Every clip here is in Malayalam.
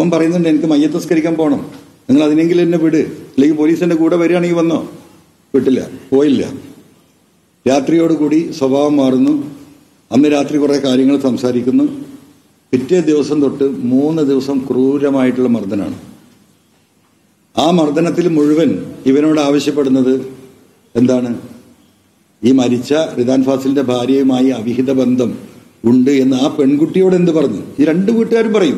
അവൻ പറയുന്നുണ്ട് എനിക്ക് മയ്യത്തസ്കരിക്കാൻ പോകണം നിങ്ങൾ അതിനെങ്കിലും എന്നെ വിട് അല്ലെങ്കിൽ പോലീസിന്റെ കൂടെ വരികയാണെങ്കിൽ വന്നോ വിട്ടില്ല പോയില്ല രാത്രിയോടുകൂടി സ്വഭാവം മാറുന്നു അന്ന് രാത്രി കുറേ കാര്യങ്ങൾ സംസാരിക്കുന്നു പിറ്റേ ദിവസം തൊട്ട് മൂന്ന് ദിവസം ക്രൂരമായിട്ടുള്ള മർദ്ദനാണ് ആ മർദ്ദനത്തിൽ മുഴുവൻ ഇവനോട് ആവശ്യപ്പെടുന്നത് എന്താണ് ഈ മരിച്ച റിദാൻ ഫാസിലിന്റെ ഭാര്യയുമായി അവിഹിത ബന്ധം ഉണ്ട് എന്ന് ആ പെൺകുട്ടിയോട് എന്ത് പറഞ്ഞു ഈ രണ്ട് വീട്ടുകാരും പറയും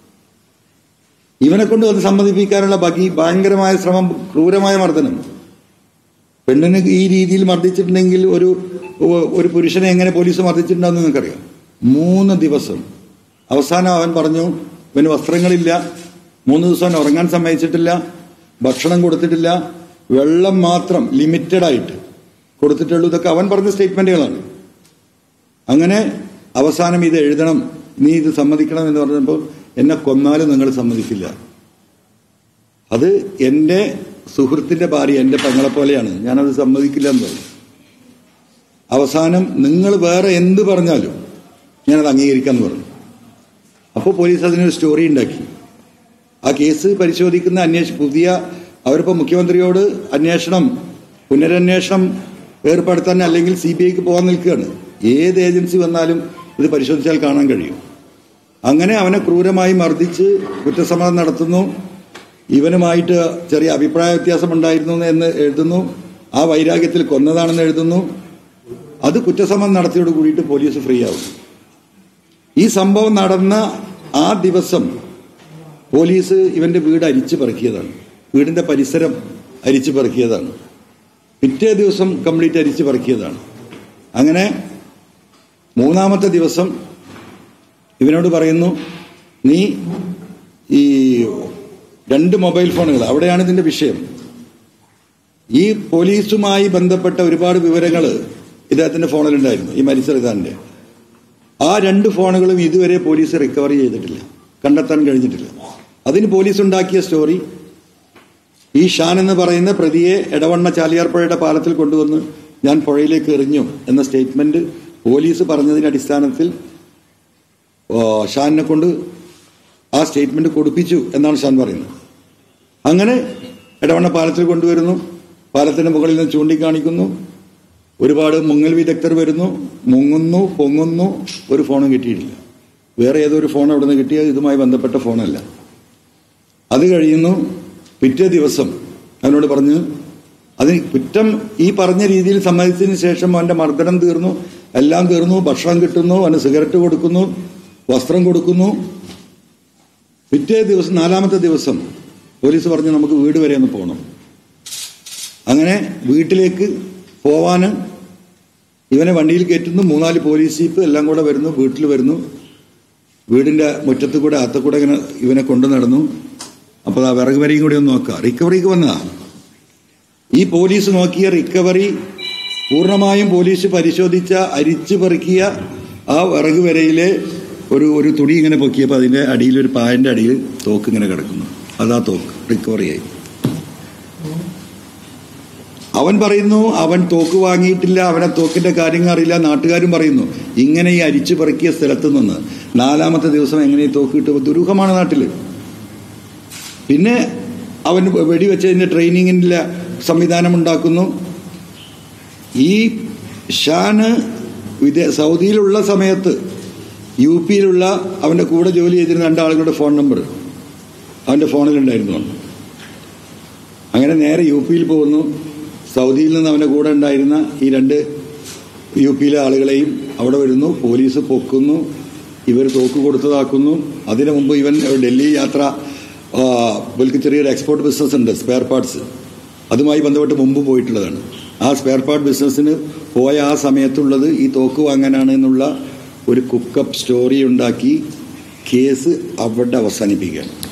ഇവനെ കൊണ്ട് അത് സമ്മതിപ്പിക്കാനുള്ള ബകി ഭയങ്കരമായ ശ്രമം ക്രൂരമായ മർദ്ദനം പെണ്ണിന് ഈ രീതിയിൽ മർദ്ദിച്ചിട്ടുണ്ടെങ്കിൽ ഒരു ഒരു പുരുഷനെ എങ്ങനെ പോലീസ് മർദ്ദിച്ചിട്ടുണ്ടെന്ന് നിങ്ങൾക്കറിയാം മൂന്ന് ദിവസം അവസാനം അവൻ പറഞ്ഞു ഇവന് വസ്ത്രങ്ങളില്ല മൂന്ന് ദിവസം അവൻ ഉറങ്ങാൻ സമ്മതിച്ചിട്ടില്ല ഭക്ഷണം കൊടുത്തിട്ടില്ല വെള്ളം മാത്രം ലിമിറ്റഡ് ആയിട്ട് കൊടുത്തിട്ടുള്ളൂ ഇതൊക്കെ അവൻ പറഞ്ഞ സ്റ്റേറ്റ്മെന്റുകളാണ് അങ്ങനെ അവസാനം ഇത് എഴുതണം നീ ഇത് സമ്മതിക്കണം എന്ന് പറഞ്ഞപ്പോൾ എന്നെ കൊന്നാലും നിങ്ങൾ സമ്മതിക്കില്ല അത് എൻ്റെ സുഹൃത്തിന്റെ ഭാര്യ എൻ്റെ പെങ്ങളെ പോലെയാണ് ഞാനത് സമ്മതിക്കില്ല എന്ന് പറഞ്ഞു അവസാനം നിങ്ങൾ വേറെ എന്ത് പറഞ്ഞാലും ഞാനത് അംഗീകരിക്കാമെന്ന് പറഞ്ഞു അപ്പോൾ പോലീസ് അതിനൊരു സ്റ്റോറി ഉണ്ടാക്കി ആ കേസ് പരിശോധിക്കുന്ന അന്വേഷ പുതിയ അവരിപ്പോൾ മുഖ്യമന്ത്രിയോട് അന്വേഷണം പുനരന്വേഷണം ഏർപ്പെടുത്താൻ അല്ലെങ്കിൽ സി ബി ഐക്ക് പോകാൻ നിൽക്കുകയാണ് ഏത് ഏജൻസി വന്നാലും ഇത് പരിശോധിച്ചാൽ കാണാൻ കഴിയും അങ്ങനെ അവനെ ക്രൂരമായി മർദ്ദിച്ച് കുറ്റസമ്മതം നടത്തുന്നു ഇവനുമായിട്ട് ചെറിയ അഭിപ്രായ വ്യത്യാസം ഉണ്ടായിരുന്നു എന്ന് എഴുതുന്നു ആ വൈരാഗ്യത്തിൽ കൊന്നതാണെന്ന് എഴുതുന്നു അത് കുറ്റസമ്മതം നടത്തിയോട് കൂടിയിട്ട് പോലീസ് ഫ്രീ ആവും ഈ സംഭവം നടന്ന ആ ദിവസം പോലീസ് ഇവന്റെ വീട് അരിച്ചു പെറുക്കിയതാണ് വീടിന്റെ പരിസരം അരിച്ചു പെറുക്കിയതാണ് പിറ്റേ ദിവസം കംപ്ലീറ്റ് അരിച്ചു പെറുക്കിയതാണ് അങ്ങനെ മൂന്നാമത്തെ ദിവസം ഇവനോട് പറയുന്നു നീ ഈ രണ്ട് മൊബൈൽ ഫോണുകൾ അവിടെയാണ് ഇതിന്റെ വിഷയം ഈ പോലീസുമായി ബന്ധപ്പെട്ട ഒരുപാട് വിവരങ്ങൾ ഇദ്ദേഹത്തിന്റെ ഫോണിലുണ്ടായിരുന്നു ഈ മരിച്ച റിതാന്റെ ആ രണ്ട് ഫോണുകളും ഇതുവരെ പോലീസ് റിക്കവർ ചെയ്തിട്ടില്ല കണ്ടെത്താൻ കഴിഞ്ഞിട്ടില്ല അതിന് പോലീസ് ഉണ്ടാക്കിയ സ്റ്റോറി ഈ ഷാൻ എന്ന് പറയുന്ന പ്രതിയെ എടവണ്ണ ചാലിയാർപ്പുഴയുടെ പാലത്തിൽ കൊണ്ടുവന്ന് ഞാൻ പുഴയിലേക്ക് എറിഞ്ഞു എന്ന സ്റ്റേറ്റ്മെന്റ് പോലീസ് പറഞ്ഞതിന്റെ അടിസ്ഥാനത്തിൽ ഷാനിനെ കൊണ്ട് ആ സ്റ്റേറ്റ്മെന്റ് കൊടുപ്പിച്ചു എന്നാണ് ഷാൻ പറയുന്നത് അങ്ങനെ എടവണ്ണ പാലത്തിൽ കൊണ്ടുവരുന്നു പാലത്തിന്റെ മുകളിൽ നിന്ന് ചൂണ്ടിക്കാണിക്കുന്നു ഒരുപാട് മുങ്ങൽ വിദഗ്ധർ വരുന്നു മുങ്ങുന്നു പൊങ്ങുന്നു ഒരു ഫോണും കിട്ടിയിട്ടില്ല വേറെ ഏതോ ഒരു ഫോൺ അവിടെ നിന്ന് കിട്ടിയത് ഇതുമായി ബന്ധപ്പെട്ട ഫോണല്ല അത് കഴിയുന്നു പിറ്റേ ദിവസം അവനോട് പറഞ്ഞ് അതിന് കുറ്റം ഈ പറഞ്ഞ രീതിയിൽ സമ്മതിച്ചതിന് ശേഷം അവന്റെ മർദ്ദനം തീർന്നു എല്ലാം തീർന്നു ഭക്ഷണം കിട്ടുന്നു അവന് സിഗരറ്റ് കൊടുക്കുന്നു വസ്ത്രം കൊടുക്കുന്നു പിറ്റേ ദിവസം നാലാമത്തെ ദിവസം പോലീസ് പറഞ്ഞു നമുക്ക് വീട് വരെ ഒന്ന് പോകണം അങ്ങനെ വീട്ടിലേക്ക് പോവാന് ഇവനെ വണ്ടിയിൽ കയറ്റുന്നു മൂന്നാല് പോലീസ് ജീപ്പ് എല്ലാം കൂടെ വരുന്നു വീട്ടിൽ വരുന്നു വീടിന്റെ മുറ്റത്ത് കൂടെ അകത്ത് കൂടെ ഇങ്ങനെ ഇവനെ കൊണ്ടു നടന്നു അപ്പോൾ ആ വിറക് വരെയും കൂടി ഒന്ന് നോക്കുക റിക്കവറിക്ക് വന്നതാ ഈ പോലീസ് നോക്കിയ റിക്കവറി പൂർണ്ണമായും പോലീസ് പരിശോധിച്ച അരിച്ചു പെറുക്കിയ ആ വിറക് വരയിലെ ഒരു ഒരു തുണി ഇങ്ങനെ പൊക്കിയപ്പോൾ അതിന്റെ അടിയിൽ ഒരു പായന്റെ അടിയിൽ തോക്ക് ഇങ്ങനെ കിടക്കുന്നു അതാ തോക്ക് റിക്കവറിയായി അവൻ പറയുന്നു അവൻ തോക്ക് വാങ്ങിയിട്ടില്ല അവനെ തോക്കിന്റെ കാര്യങ്ങൾ അറിയില്ല നാട്ടുകാരും പറയുന്നു ഇങ്ങനെ ഈ അരിച്ചു പെറുക്കിയ സ്ഥലത്ത് നിന്ന് നാലാമത്തെ ദിവസം എങ്ങനെ ഈ തോക്ക് കിട്ടുമ്പോൾ ദുരൂഹമാണ് നാട്ടില് പിന്നെ അവൻ വെടിവെച്ചതിന്റെ ട്രെയിനിങ്ങിന്റെ സംവിധാനം ഉണ്ടാക്കുന്നു ഈ ഷാന് വിദേ സൗദിയിലുള്ള സമയത്ത് യു പിയിലുള്ള അവന്റെ കൂടെ ജോലി ചെയ്തിരുന്ന രണ്ടാളുകളുടെ ഫോൺ നമ്പർ അവന്റെ ഫോണിലുണ്ടായിരുന്നു അങ്ങനെ നേരെ യു പിയിൽ പോകുന്നു സൗദിയിൽ നിന്ന് അവന്റെ കൂടെ ഉണ്ടായിരുന്ന ഈ രണ്ട് യു പിയിലെ ആളുകളെയും അവിടെ വരുന്നു പോലീസ് പൊക്കുന്നു ഇവർ തോക്ക് കൊടുത്തതാക്കുന്നു അതിനു മുമ്പ് ഇവൻ ഡൽഹി യാത്ര ഇവർക്ക് ചെറിയൊരു എക്സ്പോർട്ട് ബിസിനസ് ഉണ്ട് സ്പെയർ പാർട്സ് അതുമായി ബന്ധപ്പെട്ട് മുമ്പ് പോയിട്ടുള്ളതാണ് ആ സ്പെയർ പാർട്ട് ബിസിനസ്സിന് പോയ ആ സമയത്തുള്ളത് ഈ തോക്ക് വാങ്ങാനാണ് എന്നുള്ള ഒരു കുക്കപ്പ് സ്റ്റോറി ഉണ്ടാക്കി കേസ് അവിടെ അവസാനിപ്പിക്കുകയാണ്